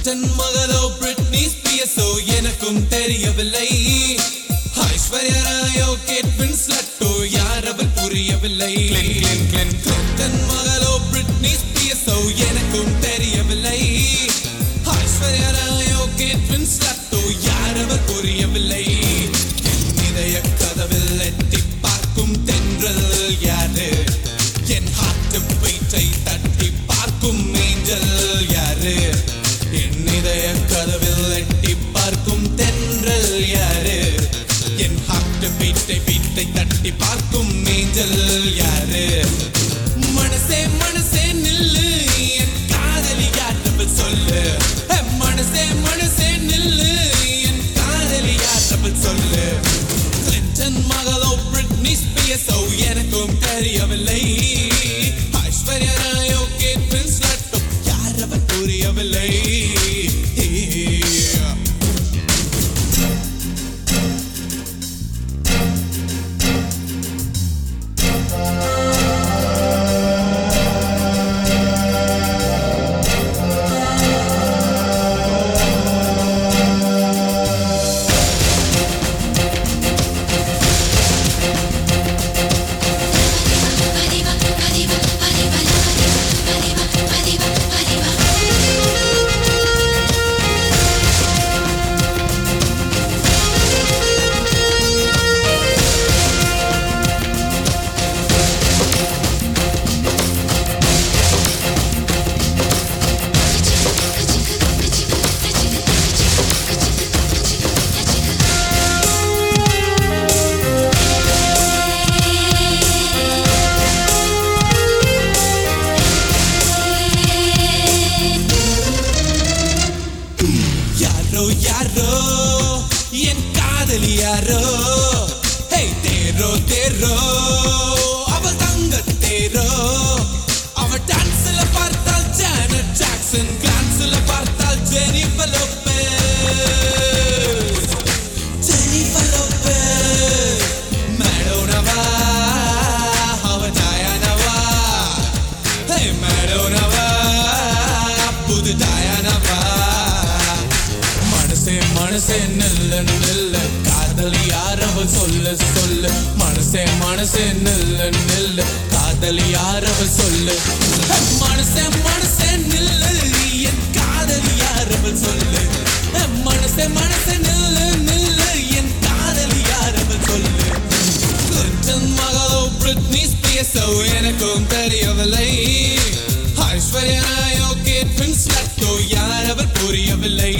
Clinton மகளோ Britney ஸ்பியர்ஸோ எனக்கும் தெரியவில்லை ஐஸ்வர்யா ராயோ கேட் வின்ஸ்லட்டோ யார் அவர் புரியவில்லை கிளின்டன் மகளோ பிரிட்னி ஸ்பியர்ஸோ எனக்கும் தெரியவில்லை ஐஸ்வர்யா ராயோ கேட் வின்ஸ்லட்டோ யார் அவர் புரியவில்லை என் இதய கதவில் எட்டி பார்க்கும் தென்றல் யாரு என் ஹார்ட் பீட்டை தட்டி பார்க்கும் ஏஞ்சல் யாரு என் இதய கதவில் எட்டி பார்க்கும் தென்றல் யாரு என் ஹார்ட் பீட்டை பீட்டை தட்டி பார்க்கும் ஏஞ்சல் யாரு மனசே மனசே நில்லு என் காதலி யாற்றவள் சொல்லு ஹே, மனசே மனசே நில்லு என் காதலி யாற்றவள் சொல்லு கிளின்டன் மகளோ பிரிட்னி ஸ்பியர்ஸோ எனக்கும் தெரியவில்லை ஐஸ்வர்யா ராயோ கேட் வின்ஸ்லட்டோ யார் அவர் புரியவில்லை Arriba, arriba, arriba, arriba, arriba, arriba. யாரோ யாரோ என் காதலி யாரோ ஹே தேரோ தேரோ அவ தங்க தேரோ அவ டான்ஸ்ல பார்த்தால் ஜானட் ஜாக்சன் கிளான்ஸ்ல பார்த்தால் ஜெனிஃபர் லோபெஸ் ஜெனிஃபர் லோபெஸ் மேடோனவா அவ டயானவா ஹே மேடோனவா புது டயானவா மனசே மனசே நில்ல நில்ல காதலி யாரவ சொல்ல சொல்ல மனசே மனசே நில்ல நில்ல காதலி யாரவ சொல்ல மனசே மனசே நில்ல என் காதலி யாரவ சொல்ல மனசே மனசே நில்ல நில்ல என் காதலி யாரவ சொல்ல கிளின்டன் மகளோ பிரிட்னி ஸ்பியர்ஸோ எனக்கும் தெரியவில்லை ஐஸ்வர்யா ராயோ கேட் வின்ஸ்லட்டோ யார் அவர் புரியவில்லை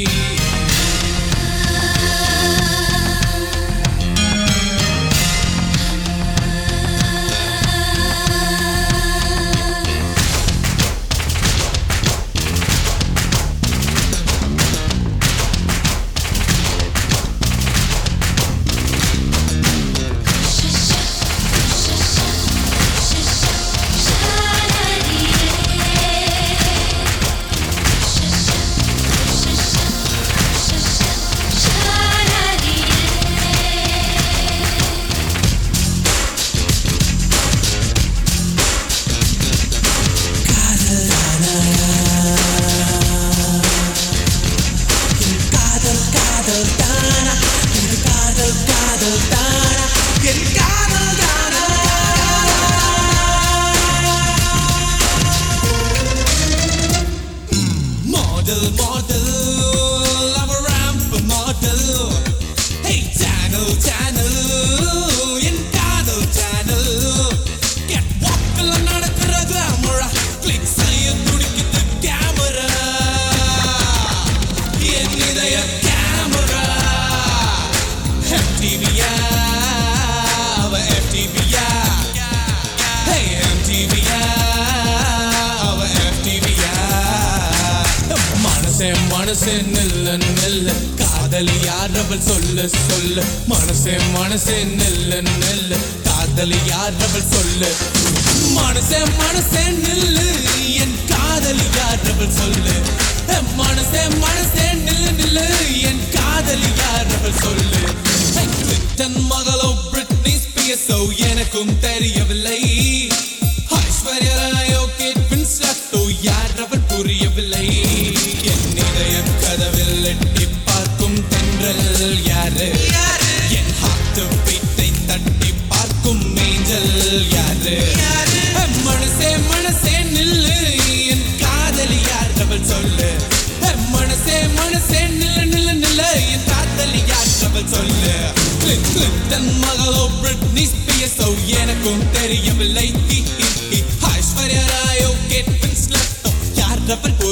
காதல் காதல் தானா இது காதல் காதல் தானா என் காதல் தானா மாடல் மாடல் அவ ramp model hey channel channel என் காதல் சேனல் கெட் வாக்கில் நடக்கிற கிளாமரா கிளிக் செய்ய துடிக்குது கேமரா என் இதய கேமரா MTVயா அவ FTVயா ஹே MTVயா அவ FTVயா மனசே மனசே நில்ல நில்ல காதலி யார் அவள் சொல்ல சொல்ல மனசே மனசே நில்ல நில்ல காதலி யார் அவள் சொல்ல மனசே மனசே நில்லு என் காதலி யார் அவள் சொல்லு மனசே மனசே நில்லு நில்லு என் காதலி யார் அவள் சொல்லு கிளின்டன் மகளோ பிரிட்னி ஸ்பியர்ஸோ எனக்கும் தெரியவில்லை ஐஸ்வர்யா ராயோ கேட் வின்ஸ்லட்டோ யார் அவர் புரியவில்லை என் இதய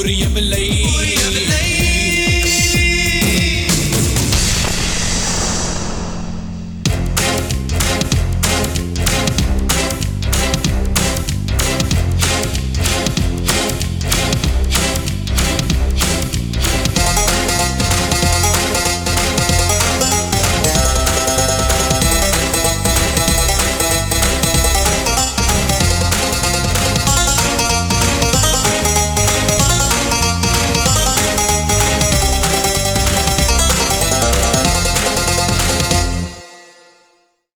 புரியவில்லை